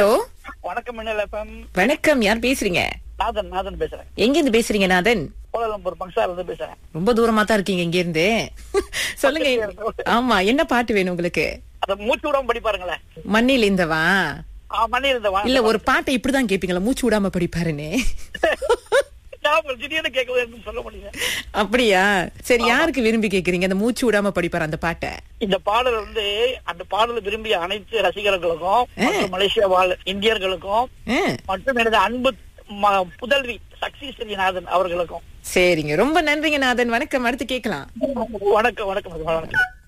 hello வணக்கம் மின்னல் FM வணக்கம் யார் பேசுறீங்க நாதன் நாதன் பேசுறேன் எங்க இருந்து பேசுறீங்க நாதன் கோலாலம்பூர் பங்சால இருந்து பேசுறேன் ரொம்ப தூரமா தான் இருக்கீங்க இங்க இருந்து சொல்லுங்க ஆமா என்ன பாட்டு வேணும் உங்களுக்கு அத மூச்சு விடாம படிப்பாருங்களேன் மண்ணில் இந்தவா ஆ, மணி இருந்தவா இல்ல ஒரு பாட்டை இப்படிதான் கேப்பீங்களா மூச்சு விடாம படிப்பாருன்னு ஞாபகம் திடீர்னு கேட்க சொல்ல முடியல அப்படியா சரி யாருக்கு விரும்பி கேக்குறீங்க அந்த மூச்சு விடாம படிப்பாரு அந்த பாட்டை இந்த பாடல் வந்து அந்த பாடலை விரும்பிய அனைத்து ரசிகர்களுக்கும் மற்றும் மலேசியா வாழ் இந்தியர்களுக்கும் ஆ, மற்றும் எனது அன்பு ம- புதல்வி சக்தி ஸ்ரீநாதன் அவர்களுக்கும் சரிங்க ரொம்ப நன்றிங்க நாதன் வணக்கம் அடுத்து கேக்கலாம் வணக்கம் வணக்கம் வணக்கம்